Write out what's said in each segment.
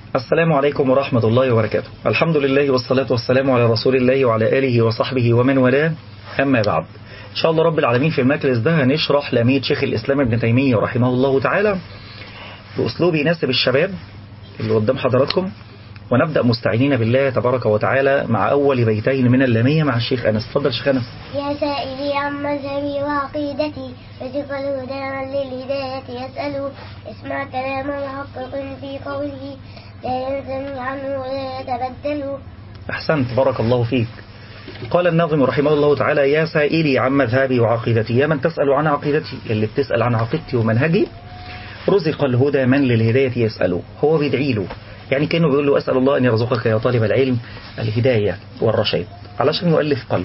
السلام عليكم ورحمة الله وبركاته الحمد لله والصلاة والسلام على رسول الله وعلى آله وصحبه ومن والاه أما بعد إن شاء الله رب العالمين في المجلس ده هنشرح لمية شيخ الإسلام ابن تيمية رحمه الله تعالى بأسلوب يناسب الشباب اللي قدام حضراتكم ونبدأ مستعينين بالله تبارك وتعالى مع أول بيتين من اللامية مع الشيخ أنس تفضل شيخ أنس يا سائلي عن مذهبي وعقيدتي رزق الهدى للهداية يسأل اسمع كلام محقق في قوله لا ينزل عنه ولا يتبدل أحسنت بارك الله فيك قال الناظم رحمه الله تعالى يا سائلي عن مذهبي وعقيدتي يا من تسأل عن عقيدتي اللي بتسأل عن عقيدتي ومنهجي رزق الهدى من للهداية يسأله هو بيدعي له يعني كأنه بيقول له أسأل الله أن يرزقك يا طالب العلم الهداية والرشاد علشان يؤلف قلب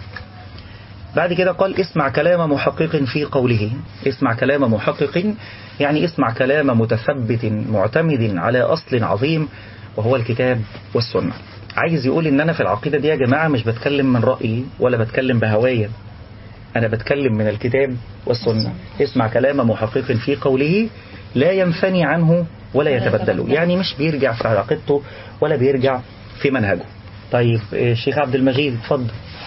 بعد كده قال اسمع كلام محقق في قوله اسمع كلام محقق يعني اسمع كلام متثبت معتمد على أصل عظيم وهو الكتاب والسنة عايز يقول ان انا في العقيدة دي يا جماعة مش بتكلم من رأيي ولا بتكلم بهوايا انا بتكلم من الكتاب والسنة اسمع كلام محقق في قوله لا ينفني عنه ولا يتبدل يعني مش بيرجع في عقيدته ولا بيرجع في منهجه طيب الشيخ عبد المجيد اتفضل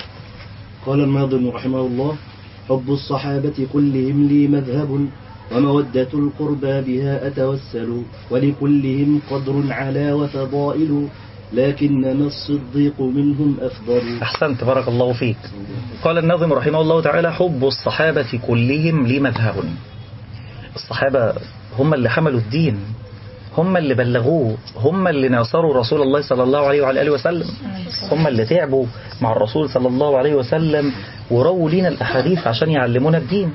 قال الناظم رحمه الله حب الصحابة كلهم لي مذهب ومودة القربى بها أتوسل ولكلهم قدر على وفضائل لكنما الصديق منهم أفضل أحسنت بارك الله فيك قال الناظم رحمه الله تعالى حب الصحابة كلهم لي مذهب الصحابة هم اللي حملوا الدين هم اللي بلغوه هم اللي ناصروا رسول الله صلى الله عليه وعلى آله وسلم هم اللي تعبوا مع الرسول صلى الله عليه وسلم ورووا لنا الأحاديث عشان يعلمونا الدين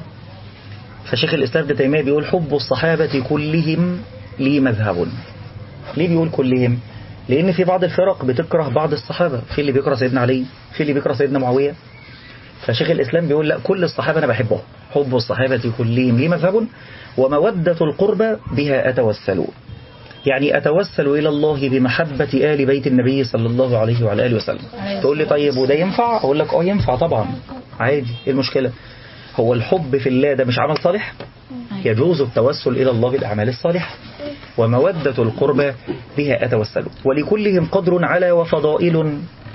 فشيخ الإسلام ابن تيمية بيقول حب الصحابة كلهم لي مذهب ليه بيقول كلهم لأن في بعض الفرق بتكره بعض الصحابة في اللي بيكره سيدنا علي في اللي بيكره سيدنا معاوية فشيخ الإسلام بيقول لا كل الصحابة أنا بحبهم حب الصحابة كلهم لي مذهب ومودة القربى بها أتوسل يعني أتوسل إلى الله بمحبة آل بيت النبي صلى الله عليه وعلى آله وسلم تقول لي طيب وده ينفع أقول لك أه ينفع طبعا عادي إيه المشكلة هو الحب في الله ده مش عمل صالح يجوز التوسل إلى الله بالأعمال الصالحة ومودة القربى بها أتوسل ولكلهم قدر على وفضائل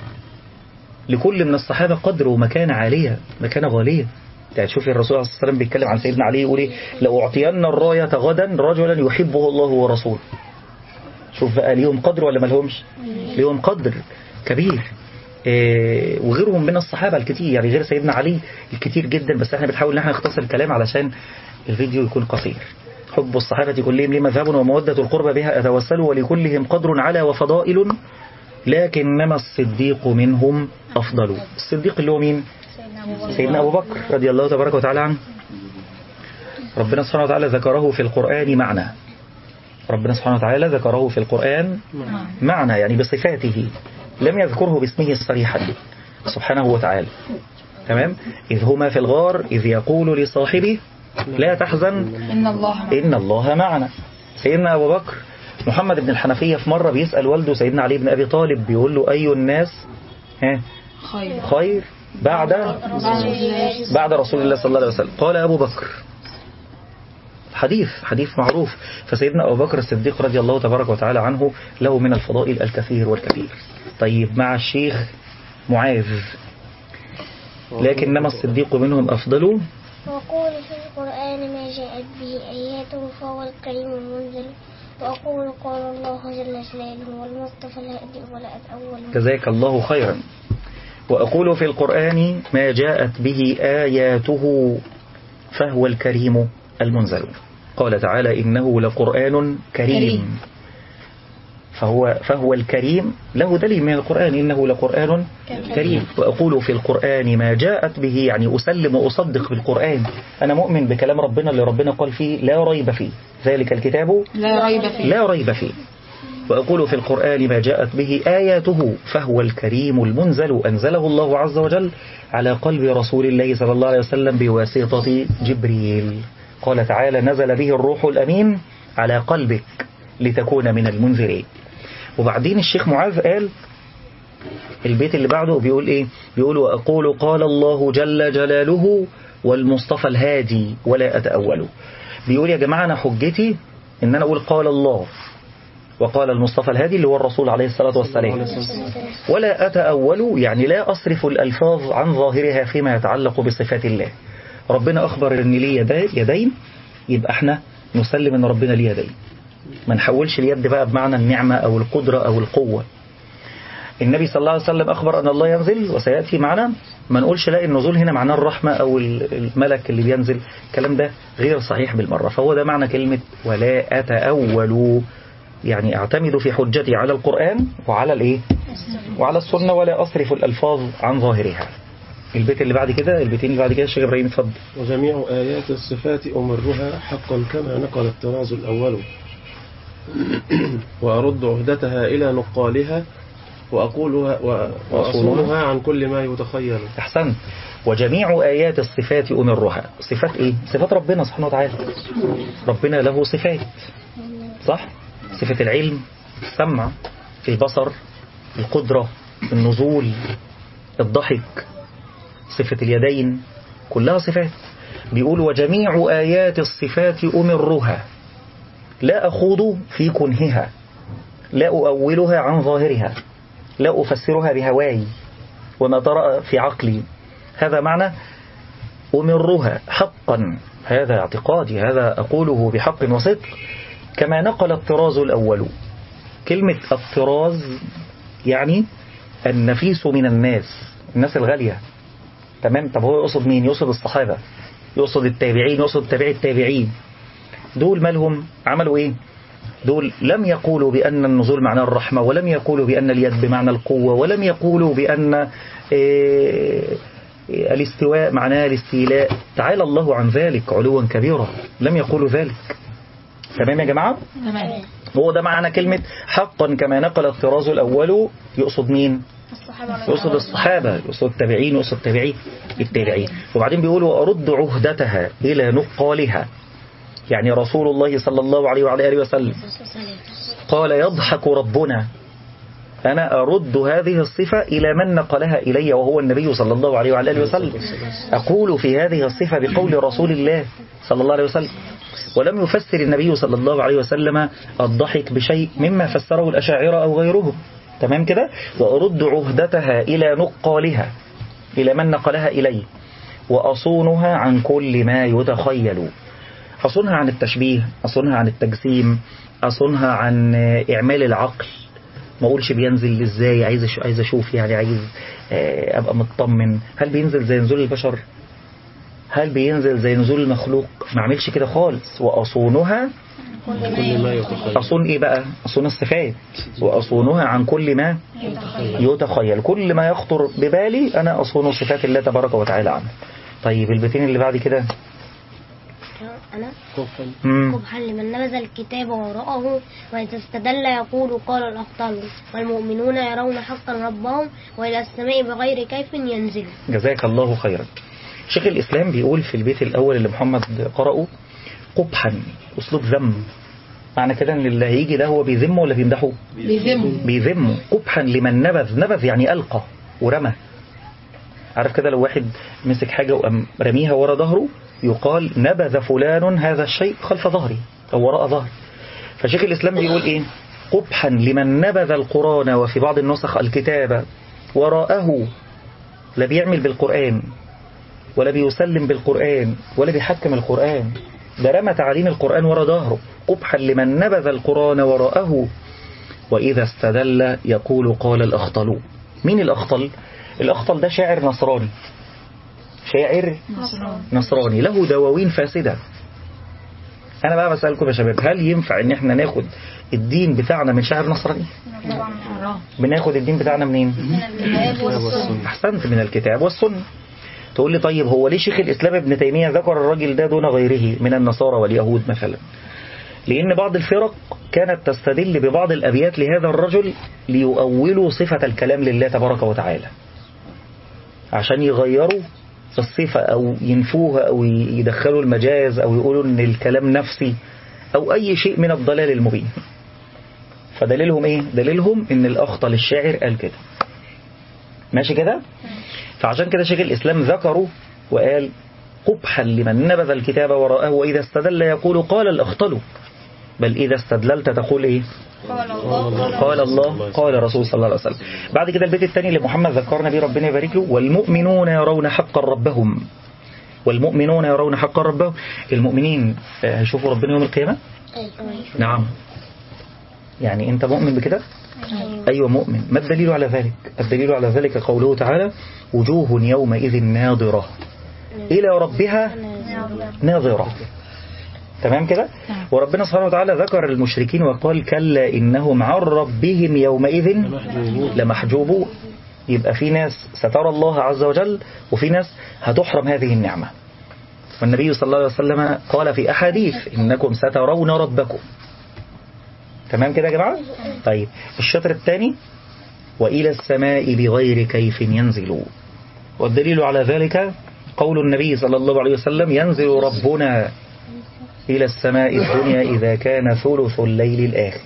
لكل من الصحابة قدر ومكانة عالية مكانة غالية يعني شوفي الرسول صلى الله عليه وسلم بيتكلم عن سيدنا علي يقول ايه لأعطين الراية غدا رجلا يحبه الله ورسوله شوف بقى ليهم قدر ولا ما لهمش ليهم قدر كبير إيه وغيرهم من الصحابة الكتير يعني غير سيدنا علي الكتير جدا بس احنا بنحاول ان احنا نختصر الكلام علشان الفيديو يكون قصير حب الصحابة كلهم لي مذهب ومودة القربى بها أتوسل ولكلهم قدر على وفضائل لكنما الصديق منهم أفضل الصديق اللي هو مين سيدنا أبو بكر رضي الله تبارك وتعالى عنه ربنا سبحانه وتعالى ذكره في القرآن معنى ربنا سبحانه وتعالى ذكره في القرآن معنى يعني بصفاته لم يذكره باسمه صريحا سبحانه وتعالى تمام إذ هما في الغار إذ يقول لصاحبه لا تحزن إن الله إن الله معنا سيدنا أبو بكر محمد بن الحنفية في مرة بيسأل والده سيدنا علي بن أبي طالب بيقول له أي الناس ها خير خير بعد بعد رسول الله صلى الله عليه وسلم قال أبو بكر حديث حديث معروف فسيدنا أبو بكر الصديق رضي الله تبارك وتعالى عنه له من الفضائل الكثير والكثير طيب مع الشيخ معاذ لكنما الصديق منهم أفضل وقول في القرآن ما جاءت به آياته فهو الكريم المنزل وأقول قال الله جل جلاله والمصطفى الهادي ولا أتأول جزاك الله خيرا وأقول في القرآن ما جاءت به آياته فهو الكريم المنزل قال تعالى إنه لقرآن كريم, كريم. فهو فهو الكريم له دليل من القرآن إنه لقرآن كريم وأقول في القرآن ما جاءت به يعني أسلم وأصدق بالقرآن أنا مؤمن بكلام ربنا اللي ربنا قال فيه لا ريب فيه ذلك الكتاب لا ريب فيه لا ريب فيه وأقول في القرآن ما جاءت به آياته فهو الكريم المنزل أنزله الله عز وجل على قلب رسول الله صلى الله عليه وسلم بواسطة جبريل قال تعالى نزل به الروح الأمين على قلبك لتكون من المنذرين وبعدين الشيخ معاذ قال البيت اللي بعده بيقول ايه بيقول وأقول قال الله جل جلاله والمصطفى الهادي ولا أتأوله بيقول يا جماعة أنا حجتي إن أنا أقول قال الله وقال المصطفى الهادي اللي هو الرسول عليه الصلاة والسلام ولا أتأول يعني لا أصرف الألفاظ عن ظاهرها فيما يتعلق بصفات الله ربنا أخبر أن ليه يدا- يدين يبقى احنا نسلم أن ربنا ليه يدين ما نحولش اليد بقى بمعنى النعمة أو القدرة أو القوة النبي صلى الله عليه وسلم أخبر أن الله ينزل وسيأتي معنا ما نقولش لا النزول هنا معناه الرحمة أو ال- الملك اللي بينزل الكلام ده غير صحيح بالمرة فهو ده معنى كلمة ولا أتأول يعني أعتمد في حجتي على القرآن وعلى الإيه وعلى السنة ولا أصرف الألفاظ عن ظاهرها البيت اللي بعد كده البيتين اللي بعد كده الشيخ إبراهيم اتفضل وجميع آيات الصفات أمرها حقا كما نقل الطراز الأول وأرد عهدتها إلى نقالها وأقولها و- وأصونها عن كل ما يتخيل أحسن وجميع آيات الصفات أمرها صفات إيه؟ صفات ربنا سبحانه وتعالى ربنا له صفات صح؟ صفة العلم السمع البصر القدرة النزول الضحك صفة اليدين كلها صفات بيقول وجميع آيات الصفات أمرها لا أخوض في كنهها لا أؤولها عن ظاهرها لا أفسرها بهواي وما طرأ في عقلي هذا معنى أمرها حقا هذا اعتقادي هذا أقوله بحق وصدق كما نقل الطراز الأول كلمة الطراز يعني النفيس من الناس الناس الغالية تمام طب هو يقصد مين يقصد الصحابة يقصد التابعين يقصد تابعي التابعين دول مالهم عملوا ايه دول لم يقولوا بأن النزول معناه الرحمة ولم يقولوا بأن اليد بمعنى القوة ولم يقولوا بأن إيه، الاستواء معناه الاستيلاء تعالى الله عن ذلك علوا كبيرا لم يقولوا ذلك تمام يا جماعة تمام هو ده معنى كلمة حقا كما نقل الطراز الأول يقصد مين يقصد الصحابة يقصد التابعين يقصد التابعين التابعين وبعدين بيقول وأرد عهدتها إلى نقالها يعني رسول الله صلى الله عليه وعلى آله وسلم قال يضحك ربنا أنا أرد هذه الصفة إلى من نقلها إلي وهو النبي صلى الله عليه وعلى آله وسلم أقول في هذه الصفة بقول رسول الله صلى الله عليه وسلم ولم يفسر النبي صلى الله عليه وسلم الضحك بشيء مما فسره الأشاعرة أو غيرهم تمام كده وأرد عهدتها إلى نقالها إلى من نقلها إلي وأصونها عن كل ما يتخيل أصونها عن التشبيه أصونها عن التجسيم أصونها عن إعمال العقل ما اقولش بينزل ازاي عايز أش- عايز اشوف يعني عايز آه، ابقى مطمن هل بينزل زي نزول البشر هل بينزل زي نزول المخلوق ما اعملش كده خالص واصونها كل ما يتخيل أصون إيه بقى أصون الصفات وأصونها عن كل ما يتخيل كل ما يخطر ببالي أنا أصون صفات الله تبارك وتعالى عنه طيب البيتين اللي بعد كده أنا كفا مم. قبحا لمن نبذ الكتاب وراءه وإذا استدل يقول قال الأخطل والمؤمنون يرون حقا ربهم وإلى السماء بغير كيف ينزل جزاك الله خيرا شيخ الإسلام بيقول في البيت الأول اللي محمد قرأه قبحا أسلوب ذم معنى كده ان اللي هيجي ده هو بيذمه ولا بيمدحه بيذموا بيذمه قبحا لمن نبذ نبذ يعني ألقى ورمى عارف كده لو واحد مسك حاجة وقام رميها ورا ظهره يقال نبذ فلان هذا الشيء خلف ظهري أو وراء ظهري فشيخ الإسلام بيقول إيه قبحا لمن نبذ القرآن وفي بعض النسخ الكتاب وراءه لا بيعمل بالقرآن ولا بيسلم بالقرآن ولا بيحكم القرآن ده رمى تعاليم القرآن ورا ظهره قبحا لمن نبذ القرآن وراءه وإذا استدل يقول قال الأخطل مين الأخطل؟ الأخطل ده شاعر نصراني شاعر نصراني له دواوين فاسدة أنا بقى بسألكم يا شباب هل ينفع إن إحنا ناخد الدين بتاعنا من شاعر نصراني؟ حرام بناخد الدين بتاعنا منين؟ الكتاب والسنة أحسنت من الكتاب والسنة تقول لي طيب هو ليه شيخ الإسلام ابن تيمية ذكر الراجل ده دون غيره من النصارى واليهود مثلا لأن بعض الفرق كانت تستدل ببعض الأبيات لهذا الرجل ليؤولوا صفة الكلام لله تبارك وتعالى عشان يغيروا الصفة أو ينفوها أو يدخلوا المجاز أو يقولوا أن الكلام نفسي أو أي شيء من الضلال المبين فدليلهم إيه؟ دليلهم أن الأخطل الشاعر قال كده ماشي كده؟ فعشان كده شيخ الإسلام ذكره وقال قبحا لمن نبذ الكتاب وراءه وإذا استدل يقول قال الأخطل بل إذا استدللت تقول إيه قال الله قال الله قال رسول صلى الله عليه وسلم بعد كده البيت الثاني اللي محمد ذكرنا بيه ربنا يبارك له والمؤمنون يرون حقا ربهم والمؤمنون يرون حقا ربهم المؤمنين آه، هيشوفوا ربنا يوم القيامة نعم يعني انت مؤمن بكده أيوة مؤمن ما الدليل على ذلك الدليل على ذلك قوله تعالى وجوه يومئذ ناظرة إلى ربها ناظرة تمام كده وربنا سبحانه وتعالى ذكر المشركين وقال كلا إنهم عن ربهم يومئذ لمحجوبون يبقى في ناس سترى الله عز وجل وفي ناس هتحرم هذه النعمة والنبي صلى الله عليه وسلم قال في أحاديث إنكم سترون ربكم تمام كده يا جماعة طيب الشطر الثاني وإلى السماء بغير كيف ينزل والدليل على ذلك قول النبي صلى الله عليه وسلم ينزل ربنا إلى السماء الدنيا إذا كان ثلث الليل الآخر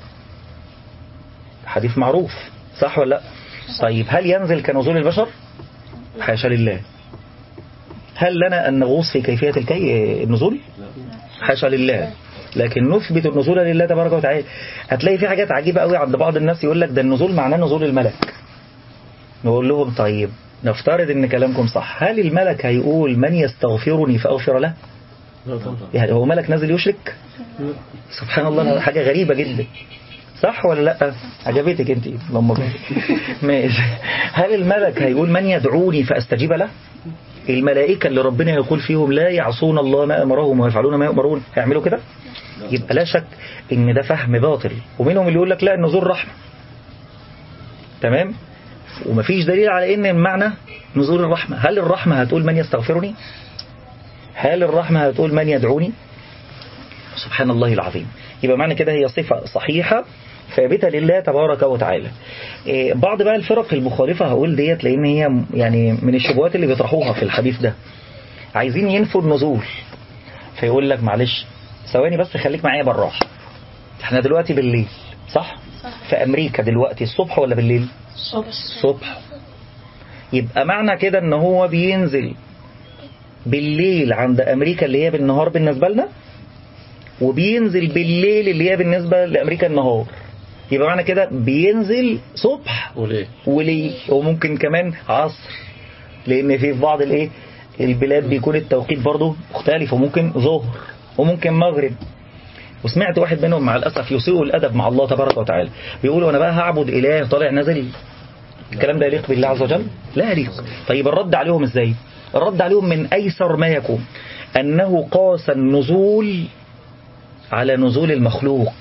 حديث معروف صح ولا لا طيب هل ينزل كنزول البشر حاشا لله هل لنا أن نغوص في كيفية الكي... النزول حاشا لله لكن نثبت النزول لله تبارك وتعالى هتلاقي في حاجات عجيبة قوي عند بعض الناس يقول لك ده النزول معناه نزول الملك نقول لهم طيب نفترض ان كلامكم صح هل الملك هيقول من يستغفرني فأغفر له يعني هو ملك نازل يشرك سبحان الله حاجة غريبة جدا صح ولا لا عجبتك انت اللهم بارك. ماشي هل الملك هيقول من يدعوني فاستجيب له الملائكة اللي ربنا يقول فيهم لا يعصون الله ما أمرهم ويفعلون ما يؤمرون هيعملوا كده يبقى لا شك ان ده فهم باطل ومنهم اللي يقول لك لا النزول رحمة تمام ومفيش دليل على ان المعنى نزول الرحمة هل الرحمة هتقول من يستغفرني هل الرحمة هتقول من يدعوني سبحان الله العظيم يبقى معنى كده هي صفة صحيحة ثابتة لله تبارك وتعالى إيه، بعض بقى الفرق المخالفة هقول ديت لأن هي يعني من الشبهات اللي بيطرحوها في الحديث ده عايزين ينفوا النزول فيقول لك معلش ثواني بس خليك معايا بالراحة احنا دلوقتي بالليل صح؟ في أمريكا دلوقتي الصبح ولا بالليل؟ الصبح يبقى معنى كده ان هو بينزل بالليل عند أمريكا اللي هي بالنهار بالنسبة لنا وبينزل بالليل اللي هي بالنسبة لأمريكا النهار يبقى معنى كده بينزل صبح وليه وليل وممكن كمان عصر لأن في بعض الايه البلاد بيكون التوقيت برضه مختلف وممكن ظهر وممكن مغرب وسمعت واحد منهم مع الأسف يسيء الأدب مع الله تبارك وتعالى بيقولوا أنا بقى هعبد إله طالع نازل الكلام ده يليق بالله عز وجل لا يليق طيب الرد عليهم ازاي الرد عليهم من أيسر ما يكون أنه قاس النزول على نزول المخلوق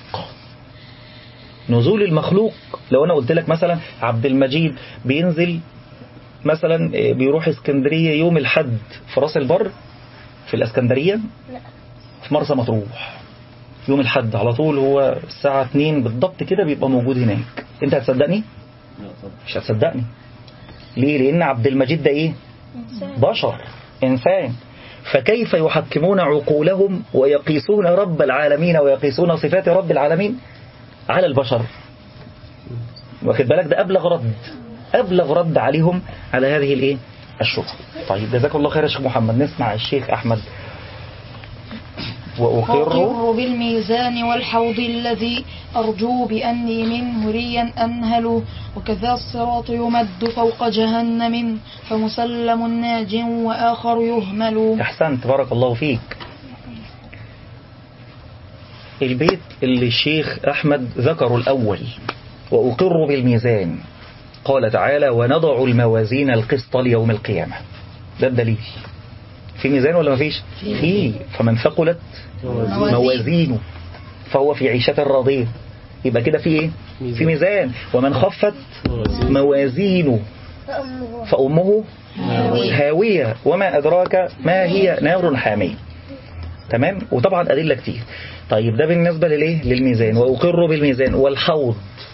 نزول المخلوق لو أنا قلت لك مثلا عبد المجيد بينزل مثلا بيروح اسكندرية يوم الحد في راس البر في الاسكندرية في مرسى مطروح يوم الحد على طول هو الساعة 2 بالضبط كده بيبقى موجود هناك انت هتصدقني مش هتصدقني ليه لان عبد المجيد ده ايه بشر انسان فكيف يحكمون عقولهم ويقيسون رب العالمين ويقيسون صفات رب العالمين على البشر واخد بالك ده أبلغ رد أبلغ رد عليهم على هذه الايه الشبهة طيب جزاك الله خير يا شيخ محمد نسمع الشيخ أحمد وأقر أقر بالميزان والحوض الذي أرجو بأني منه ريا أنهل وكذا الصراط يمد فوق جهنم فمسلم ناج وآخر يهمل أحسنت بارك الله فيك البيت اللي الشيخ أحمد ذكره الأول وأقر بالميزان قال تعالى ونضع الموازين القسط ليوم القيامة ده الدليل في ميزان ولا ما فيش في فمن ثقلت موازينه فهو في عيشة راضية يبقى كده في ايه في ميزان ومن خفت موازينه فأمه هاوية وما أدراك ما هي نار حامية تمام وطبعا أدلة كتير طيب ده بالنسبة للإيه للميزان وأقر بالميزان والحوض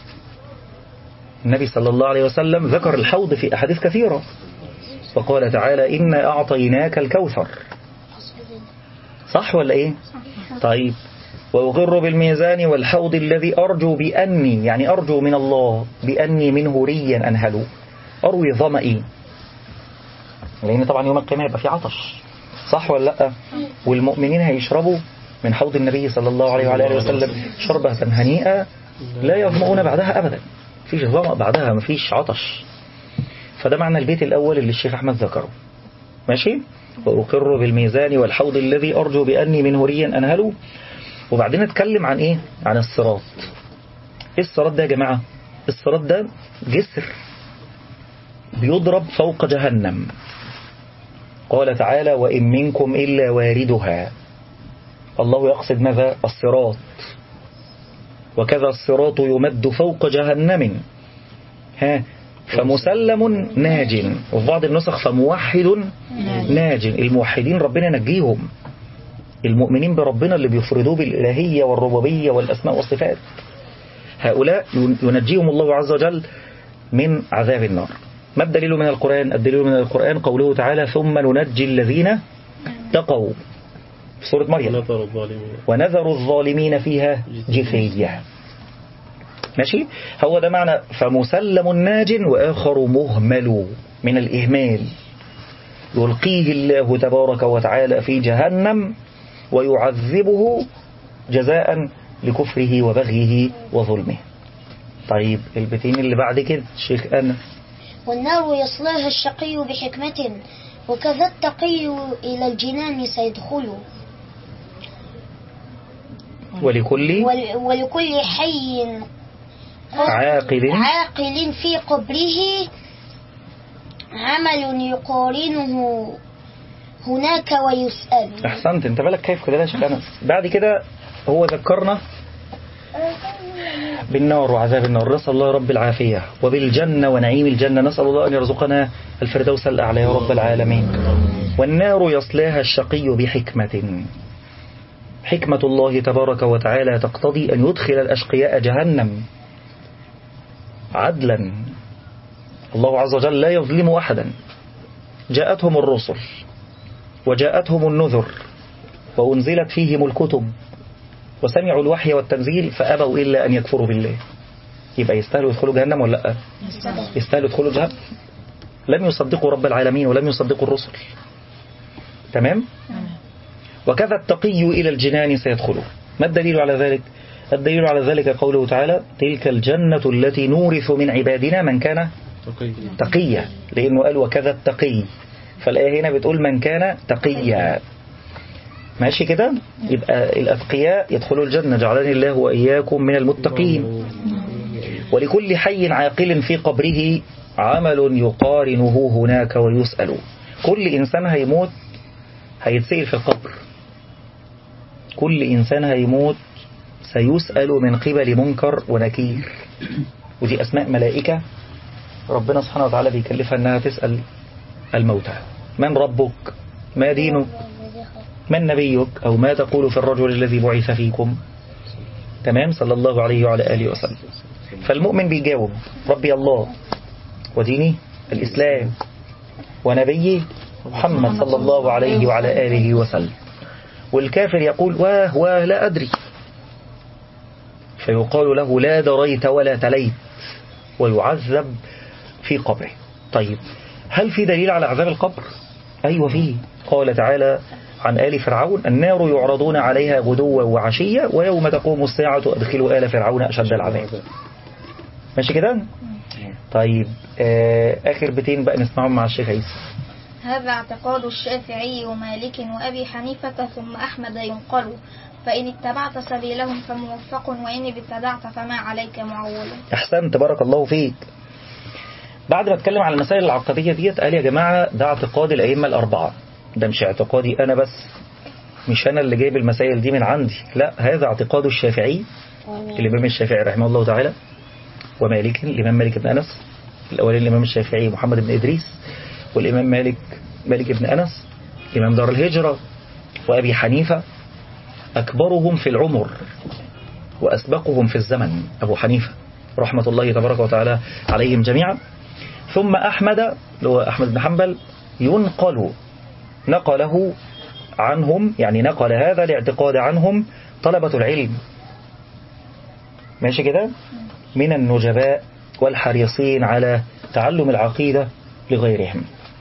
النبي صلى الله عليه وسلم ذكر الحوض في أحاديث كثيرة وقال تعالى إنا أعطيناك الكوثر صح ولا إيه طيب وأغر بالميزان والحوض الذي أرجو بأني يعني أرجو من الله بأني منه ريا أنهل أروي ظمئي لأن طبعا يوم القيامة يبقى في عطش صح ولا لا والمؤمنين هيشربوا من حوض النبي صلى الله عليه وعلى آله وسلم شربة هنيئة لا يظمؤون بعدها أبدا مفيش ظمأ بعدها مفيش عطش فده معنى البيت الأول اللي الشيخ أحمد ذكره ماشي وأقر بالميزان والحوض الذي أرجو بأني منه ريا أنهله وبعدين نتكلم عن إيه عن الصراط إيه الصراط ده يا جماعة الصراط ده جسر بيضرب فوق جهنم قال تعالى وإن منكم إلا واردها الله يقصد ماذا الصراط وكذا الصراط يمد فوق جهنم ها فمسلم ناج وفي بعض النسخ فموحد ناج الموحدين ربنا ينجيهم المؤمنين بربنا اللي بيفردوه بالإلهية والربوبية والأسماء والصفات هؤلاء ينجيهم الله عز وجل من عذاب النار ما الدليل من القرآن الدليل من القرآن قوله تعالى ثم ننجي الذين تقوا في سورة مريم نظر الظالمين ونذر الظالمين فيها جثية ماشي هو ده معنى فمسلم ناج وآخر مهمل من الإهمال يلقيه الله تبارك وتعالى في جهنم ويعذبه جزاء لكفره وبغيه وظلمه طيب البتين اللي بعد كده الشيخ أنس والنار يصلاها الشقي بحكمة وكذا التقي إلى الجنان سيدخل ولكل ول- ولكل حي عاقل عاقل في قبره عمل يقارنه هناك ويسأل أحسنت انت بالك كيف كده يا شيخ أنس بعد كده هو ذكرنا بالنار وعذاب النار نسأل الله رب العافية وبالجنة ونعيم الجنة نسأل الله أن يرزقنا الفردوس الأعلى يا رب العالمين والنار يصلاها الشقي بحكمة حكمة الله تبارك وتعالى تقتضي أن يدخل الأشقياء جهنم عدلا الله عز وجل لا يظلم أحدا جاءتهم الرسل وجاءتهم النذر وأنزلت فيهم الكتب وسمعوا الوحي والتنزيل فأبوا إلا أن يكفروا بالله يبقى يستاهلوا يدخلوا جهنم ولا لا يستاهلوا يدخلوا جهنم لم يصدقوا رب العالمين ولم يصدقوا الرسل تمام وكذا التقي إلى الجنان سيدخله ما الدليل على ذلك الدليل على ذلك قوله تعالى تلك الجنة التي نورث من عبادنا من كان تقي تقيا لأنه قال وكذا التقي فالآية هنا بتقول من كان تقيا ماشي كده يبقى الأتقياء يدخلوا الجنة جعلني الله وإياكم من المتقين ولكل حي عاقل في قبره عمل يقارنه هناك ويسأل كل إنسان هيموت هيتسئل في القبر كل إنسان هيموت سيسأل من قبل منكر ونكير ودي أسماء ملائكة ربنا سبحانه وتعالى بيكلفها أنها تسأل الموتى من ربك ما دينك من نبيك أو ما تقول في الرجل الذي بعث فيكم تمام صلى الله عليه وعلى آله وسلم فالمؤمن بيجاوب ربي الله وديني الإسلام ونبيي محمد صلى الله عليه وعلى آله وسلم والكافر يقول واه واه لا أدري فيقال له لا دريت ولا تليت ويعذب في قبره طيب هل في دليل على عذاب القبر أيوة فيه قال تعالى عن آل فرعون النار يعرضون عليها غدوا وعشية ويوم تقوم الساعة أدخلوا آل فرعون أشد العذاب ماشي كده طيب آه آخر بيتين بقى نسمعهم مع الشيخ عيسى هذا اعتقاد الشافعي ومالك وأبي حنيفة ثم أحمد ينقل فإن اتبعت سبيلهم فموفق وإن ابتدعت فما عليك معول أحسنت بارك الله فيك بعد ما اتكلم على المسائل العقدية ديت قال يا جماعة ده اعتقاد الأئمة الأربعة ده مش اعتقادي أنا بس مش أنا اللي جايب المسائل دي من عندي لا هذا اعتقاد الشافعي الإمام الشافعي رحمه الله تعالى ومالك الإمام مالك بن أنس الأولين الإمام الشافعي محمد بن إدريس والإمام مالك مالك بن أنس إمام دار الهجرة وأبي حنيفة أكبرهم في العمر وأسبقهم في الزمن أبو حنيفة رحمة الله تبارك وتعالى عليهم جميعا ثم أحمد اللي هو أحمد بن حنبل ينقل نقله عنهم يعني نقل هذا الاعتقاد عنهم طلبة العلم ماشي كده من النجباء والحريصين على تعلم العقيدة لغيرهم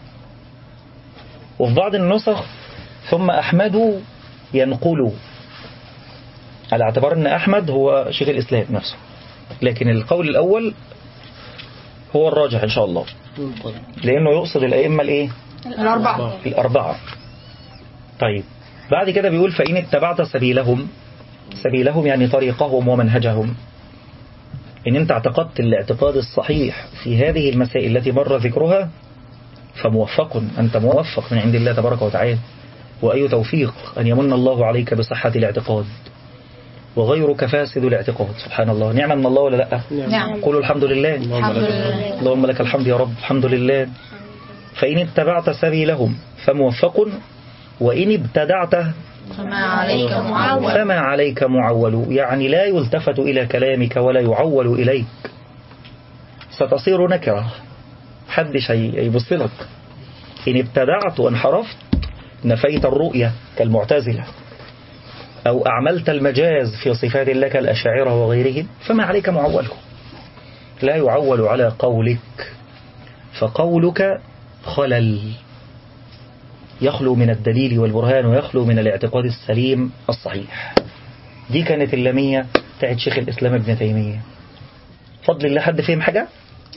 وفي بعض النسخ ثم أحمد ينقل على اعتبار أن أحمد هو شيخ الإسلام نفسه لكن القول الأول هو الراجح إن شاء الله لأنه يقصد الأئمة الإيه الأربعة الأربعة طيب بعد كده بيقول فإن اتبعت سبيلهم سبيلهم يعني طريقهم ومنهجهم إن أنت اعتقدت الاعتقاد الصحيح في هذه المسائل التي مر ذكرها فموفق أنت موفق من عند الله تبارك وتعالى وأي توفيق أن يمن الله عليك بصحة الاعتقاد وغيرك فاسد الاعتقاد سبحان الله نعمة من الله ولا لا نعم قولوا الحمد لله الحمد لله اللهم لك الحمد يا رب الحمد لله فإن اتبعت سبيلهم فموفق وإن ابتدعت فما عليك معول فما عليك معول يعني لا يلتفت إلى كلامك ولا يعول إليك ستصير نكرة حدش هي- هيبص لك إن ابتدعت وانحرفت نفيت الرؤية كالمعتزلة أو أعملت المجاز في صفات الله كالأشاعرة وغيرهم فما عليك معول لا يعول على قولك فقولك خلل يخلو من الدليل والبرهان ويخلو من الاعتقاد السليم الصحيح دي كانت اللامية بتاعت شيخ الإسلام ابن تيمية فضل الله حد فهم حاجة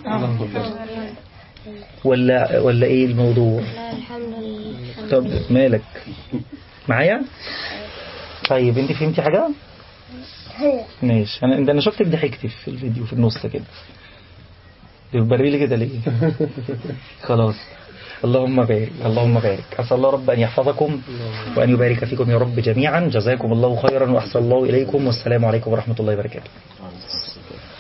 ولا ولا ايه الموضوع الحمد لله طب مالك معايا طيب انت فهمتي حاجة ماشي انا ده انا شفتك ضحكتي في الفيديو في النص كده بتبري لي كده ليه خلاص اللهم بارك اللهم بارك أسأل الله رب أن يحفظكم وأن يبارك فيكم يا رب جميعا جزاكم الله خيرا وأحسن الله إليكم والسلام عليكم ورحمة الله وبركاته